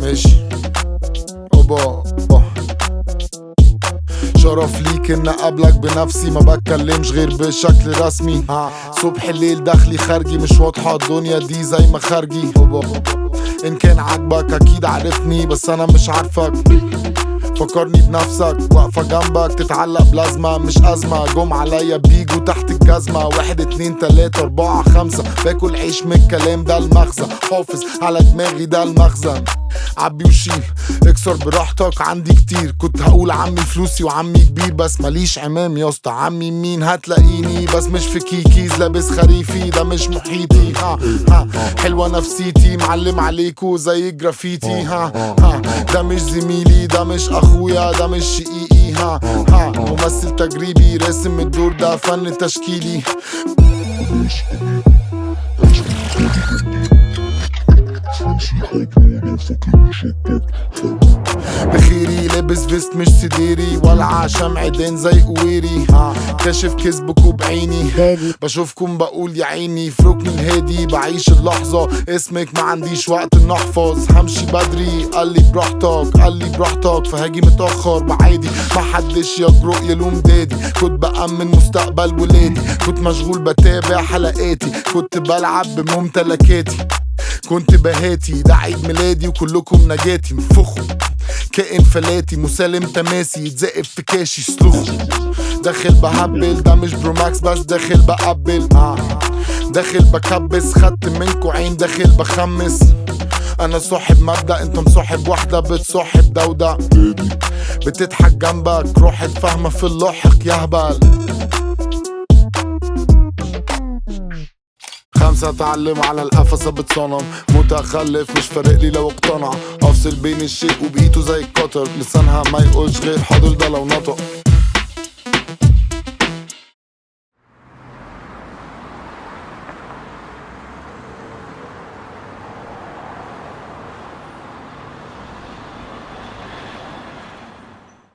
ماشي اوبا أوبا. شرف ليك ان اقابلك بنفسي ما بتكلمش غير بشكل رسمي ها صبح الليل داخلي خارجي مش واضحة الدنيا دي زي ما خارجي أوبا. ان كان عاجبك اكيد عارفني بس انا مش عارفك فكرني بنفسك واقفة جنبك تتعلق بلازمة مش أزمة جم عليا بيجوا تحت الجزمة واحد اتنين تلاتة أربعة خمسة باكل عيش من الكلام ده المغزى حافظ على دماغي ده المخزن عبي وشيل اكسر براحتك عندي كتير كنت هقول عمي فلوسي وعمي كبير بس ماليش عمام يا اسطى عمي مين هتلاقيني بس مش في كيكيز لابس خريفي ده مش محيطي ها ها حلوة نفسيتي معلم عليكو زي الجرافيتي ها ها ده مش زميلي ده مش اخويا ده مش شقيقي ها ها ممثل تجريبي راسم الدور ده فن تشكيلي بخيري لابس فيست مش سديري ولع شمعتين زي قويري ها كاشف كذبكوا بعيني دادي بشوفكم بقول يا عيني في ركن الهادي بعيش اللحظة اسمك ما عنديش وقت ان احفظ همشي بدري قال لي براحتك قال لي براحتك فهاجي متأخر وعادي ما حدش يجرؤ يلوم دادي كنت بأمن مستقبل ولادي كنت مشغول بتابع حلقاتي كنت بلعب بممتلكاتي كنت بهاتي ده عيد ميلادي وكلكم نجاتي انفخوا كائن فلاتي مسالم تماسي يتزقف في كاشي سلوخ داخل بهبل ده مش بروماكس بس داخل بقبل آه. داخل بكبس خدت منكو عين داخل بخمس انا صاحب مبدأ انت مصاحب واحدة بتصاحب ده وده بتضحك جنبك روحت فاهمة في اللاحق يهبل خمسة اتعلم على القفصة بتصنم متخلف مش فارق لي لو اقتنع افصل بين الشيء وبقيته زي القطر لسانها ما يقولش غير حاضر ده لو نطق